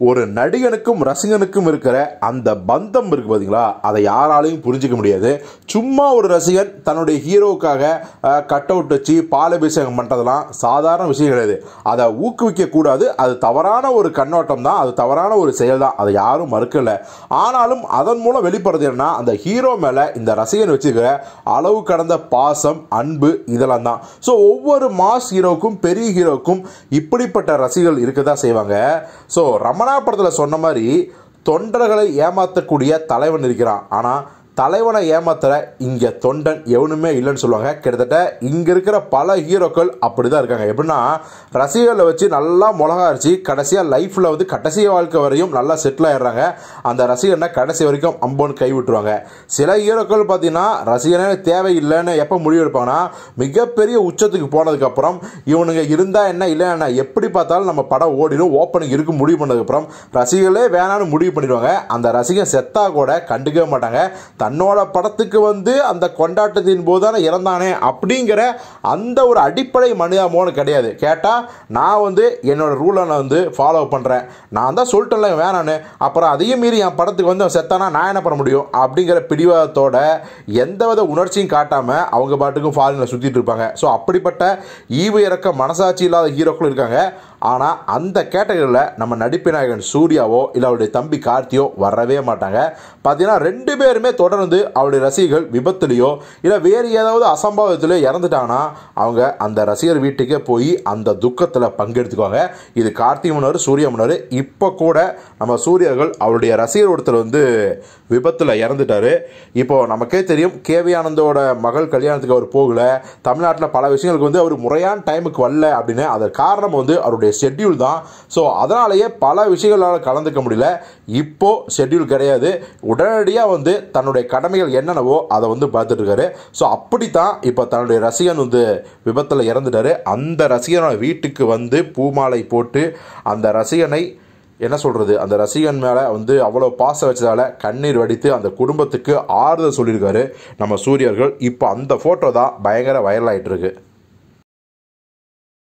ஒரு நடிகனுக்கும் ரசிகனுக்கும் இருக்கிற அந்த பந்தம் இருக்கு பார்த்தீங்களா அதை யாராலையும் புரிஞ்சிக்க முடியாது சும்மா ஒரு ரசிகன் தன்னுடைய ஹீரோவுக்காக கட் அவுட் வச்சு பாலபிஷேகம் பண்ணுறதெல்லாம் சாதாரண விஷயம் கிடையாது அதை ஊக்குவிக்க கூடாது அது தவறான ஒரு கண்ணோட்டம் தான் அது தவறான ஒரு செயல் தான் அதை யாரும் மறுக்கல ஆனாலும் அதன் மூலம் வெளிப்படுறது என்னன்னா அந்த ஹீரோ மேலே இந்த ரசிகன் வச்சுக்கிற அளவு கடந்த பாசம் அன்பு இதெல்லாம் தான் ஸோ ஒவ்வொரு மாஸ் ஹீரோவுக்கும் பெரிய ஹீரோவுக்கும் இப்படிப்பட்ட ரசிகர்கள் இருக்க தான் செய்வாங்க ஸோ ரமணா படத்தில் சொன்ன மாதிரி தொண்டர்களை ஏமாற்றக்கூடிய தலைவன் இருக்கிறான் ஆனால் தலைவனை ஏமாத்துற இங்கே தொண்டன் எவனுமே இல்லைன்னு சொல்லுவாங்க கிட்டத்தட்ட இங்கே இருக்கிற பல ஹீரோக்கள் அப்படி தான் இருக்காங்க எப்படின்னா ரசிகர்களை வச்சு நல்லா மிளகா அரைச்சி கடைசியாக லைஃப்பில் வந்து கடைசி வாழ்க்கை வரையும் நல்லா செட்டில் ஆயிடுறாங்க அந்த ரசிகனை கடைசி வரைக்கும் அம்போன்னு கை விட்டுருவாங்க சில ஹீரோக்கள் பார்த்தீங்கன்னா ரசிகனே தேவையில்லைன்னு எப்போ முடிவு எடுப்பாங்கன்னா மிகப்பெரிய உச்சத்துக்கு போனதுக்கப்புறம் இவனுங்க இருந்தால் என்ன இல்லை என்ன எப்படி பார்த்தாலும் நம்ம படம் ஓடிடும் ஓப்பனிங் இருக்கு முடிவு பண்ணதுக்கப்புறம் ரசிகர்களே வேணான்னு முடிவு பண்ணிடுவாங்க அந்த ரசிகன் செத்தா கூட கண்டுக்கவே மாட்டாங்க தன்னோட படத்துக்கு வந்து அந்த கொண்டாட்டத்தின் போது தானே இறந்தானே அப்படிங்கிற அந்த ஒரு அடிப்படை மனிதாமோன்னு கிடையாது கேட்டால் நான் வந்து என்னோட ரூலை நான் வந்து ஃபாலோ பண்ணுறேன் நான் தான் சொல்லிட்டேன்ல வேணான்னு அப்புறம் அதையும் மீறி என் படத்துக்கு வந்து அவன் செத்தானா நான் என்ன பண்ண முடியும் அப்படிங்கிற பிடிவாதத்தோட எந்தவித உணர்ச்சியும் காட்டாமல் அவங்க பாட்டுக்கும் ஃபாரினில் சுற்றிட்டு இருப்பாங்க ஸோ அப்படிப்பட்ட ஈவு இறக்க மனசாட்சி இல்லாத ஹீரோக்கள் இருக்காங்க ஆனால் அந்த கேட்டகரியில் நம்ம நடிப்பு நாயகன் சூர்யாவோ இல்லை அவருடைய தம்பி கார்த்தியோ வரவே மாட்டாங்க பார்த்தீங்கன்னா ரெண்டு பேருமே தொடர்ந்து அவருடைய ரசிகர்கள் விபத்துலேயோ இல்லை வேறு ஏதாவது அசம்பாவிதத்திலையோ இறந்துட்டாங்கன்னா அவங்க அந்த ரசிகர் வீட்டுக்கே போய் அந்த துக்கத்தில் பங்கெடுத்துக்குவாங்க இது கார்த்திக் முன்னர் சூர்யா முன்னர் இப்போ கூட நம்ம சூரியர்கள் அவருடைய ரசிகர் ஒருத்தர் வந்து விபத்தில் இறந்துட்டாரு இப்போ நமக்கே தெரியும் கேவி ஆனந்தோட மகள் கல்யாணத்துக்கு அவர் போகல தமிழ்நாட்டில் பல விஷயங்களுக்கு வந்து அவர் முறையான டைமுக்கு வரல அப்படின்னு அதற்கு காரணம் வந்து அவருடைய ஷெட்யூல் தான் ஸோ அதனாலேயே பல விஷயங்களால் கலந்துக்க முடியல இப்போ ஷெட்யூல் கிடையாது உடனடியாக வந்து தன்னுடைய கடமைகள் என்னென்னவோ அதை வந்து பார்த்துட்டு இருக்காரு ஸோ அப்படித்தான் இப்போ தன்னுடைய ரசிகன் வந்து விபத்தில் இறந்துட்டாரு அந்த ரசிகனோட வீட்டுக்கு வந்து பூமாலை போட்டு அந்த ரசிகனை என்ன சொல்கிறது அந்த ரசிகன் மேலே வந்து அவ்வளோ பாசம் வச்சதால கண்ணீர் வடித்து அந்த குடும்பத்துக்கு ஆறுதல் சொல்லியிருக்காரு நம்ம சூரியர்கள் இப்போ அந்த ஃபோட்டோ தான் பயங்கர வைரல் ஆகிட்டு இருக்கு